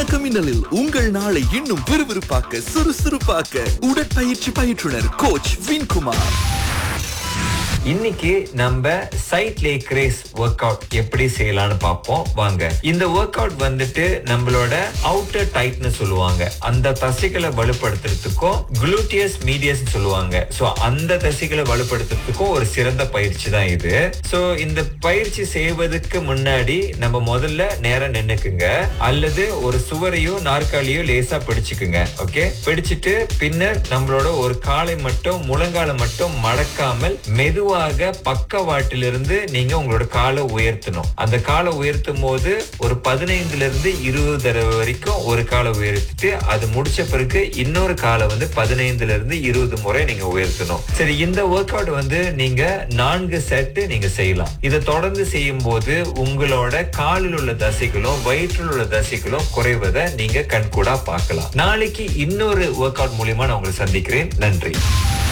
வணக்கம் மின்னலில் உங்கள் நாளை இன்னும் விறுவிறுப்பாக்க சுறுசுறுப்பாக்க உடற்பயிற்சி பயிற்றுனர் கோச் வின்குமார் இன்னைக்கு நம்ம side leg raise workout எப்படி செய்யலாம்னு பார்ப்போம் வாங்க இந்த ஒர்க் அவுட் வந்துட்டு நம்மளோட அவுட்டர் டைட்னு சொல்லுவாங்க அந்த தசைகளை வலுப்படுத்துறதுக்கும் குளூட்டியஸ் மீடியஸ் சொல்லுவாங்க சோ அந்த தசைகளை வலுப்படுத்துறதுக்கும் ஒரு சிறந்த பயிற்சி தான் இது சோ இந்த பயிற்சி செய்வதற்கு முன்னாடி நம்ம முதல்ல நேரம் நின்னுக்குங்க அல்லது ஒரு சுவரையோ நாற்காலியோ லேசா பிடிச்சுக்குங்க ஓகே பிடிச்சிட்டு பின்னர் நம்மளோட ஒரு காலை மட்டும் முழங்காலை மட்டும் மடக்காமல் மெதுவாக பக்கவாட்டிலிருந்து நீங்க உங்களோட காலை உயர்த்தணும் அந்த காலை உயர்த்தும் போது ஒரு பதினைந்துல இருந்து இருபது தடவை வரைக்கும் ஒரு காலை உயர்த்திட்டு அது முடிச்ச பிறகு இன்னொரு காலை வந்து பதினைந்துல இருந்து இருபது முறை நீங்க உயர்த்தணும் சரி இந்த ஒர்க் அவுட் வந்து நீங்க நான்கு செட் நீங்க செய்யலாம் இதை தொடர்ந்து செய்யும் போது உங்களோட காலில் உள்ள தசைகளும் வயிற்றில் உள்ள தசைகளும் குறைவதை நீங்க கண்கூடா பார்க்கலாம் நாளைக்கு இன்னொரு ஒர்க் அவுட் மூலியமா நான் உங்களை சந்திக்கிறேன் நன்றி